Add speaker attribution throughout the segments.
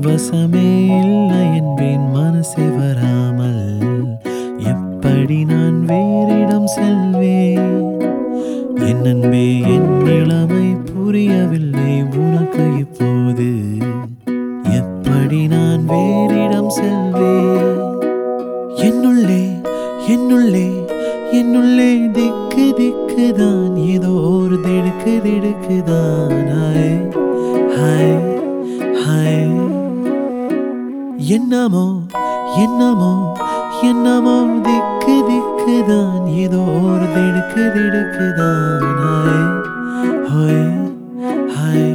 Speaker 1: வசமே இல்லை என்பேன் மனசே வராமல் எப்படி நான் வேறிடம் செல்வேன் என் அன்பே என் இளமை புரியவில்லை உனக்கு இப்போது எப்படி நான் வேறிடம் செல்வேன் என்னுள்ளே என்னுள்ளே என்னுள்ளே திக்கு திக்குதான் ஏதோ ஒரு திடுக்கு திடுக்குதான் ஹாய் ஹாய் ஹாய் என்னமோ என்னமோ என்னமோ திக்கு திக்குதான் ஏதோ ஒரு திடுக்கு திடுக்குதான் ஹாய் ஹாய் ஹாய்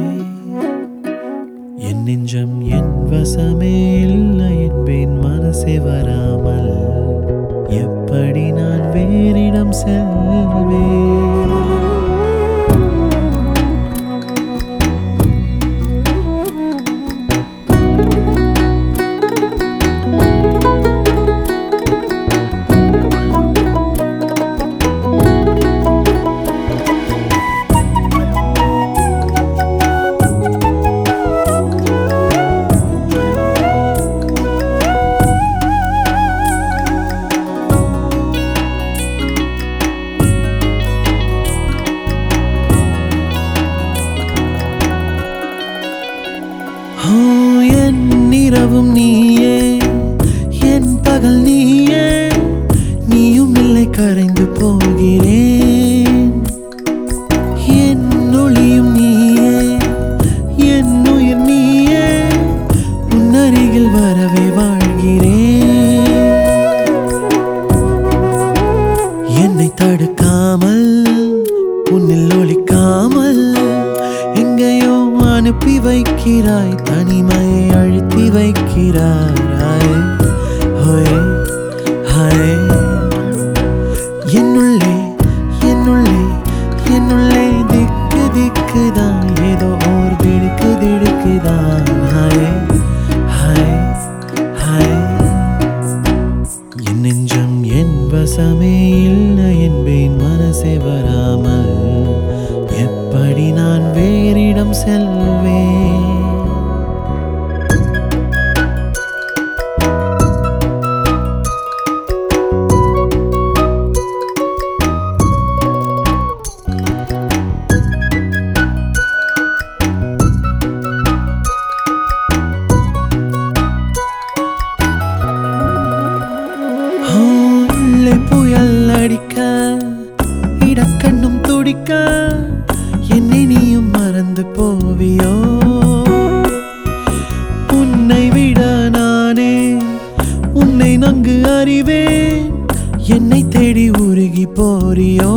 Speaker 1: என் நெஞ்சம் என் வசமே இல்லை என்பேன் மனசே வராமல் எப்படி நான் வேறிடம் செல்வேன் ஓ, என் இரவும் நீயே என் பகல் நீயே நீயும் இல்லை கரைந்து போகிறேன் என் ஒளியும் நீயே என் உயிர் நீயே உன்னருகில் வரவே வாழ்கிறேன் என்னை தடுக்காமல் உன்னில் ஒலிக்காமல் எங்கேயோ அனுப்பி வைக்கிறாய் தனிமையை அழுத்தி வைக்கிறாய் ஹோய் ஹாய் என்னுள்ளே என்னுள்ளே என்னுள்ளே திக்கு திக்குதான் ஏதோ ஓர் திடுக்கு திடுக்குதான் ஹாய் ஹாய் ஹாய் என் நெஞ்சம் என் வசமே இல்லை என்பேன் மனசே வராமல் எப்படி நான் வேறிடம் செல்வேன் உள்ளே புயல் அடிக்க இடக்கண்ணும் துடிக்க என்னை நீயும் மறந்து போவியோ உன்னை விட நானே உன்னை நன்கு அறிவேன் என்னை தேடி உருகி போறியோ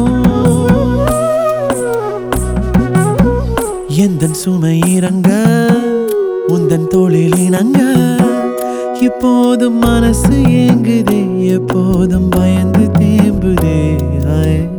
Speaker 1: எந்தன் சுமை இறங்க உந்தன் தோளில் இணங்க இப்போதும் மனசு ஏங்குதே எப்போதும் பயந்து தேம்புதே ஆய்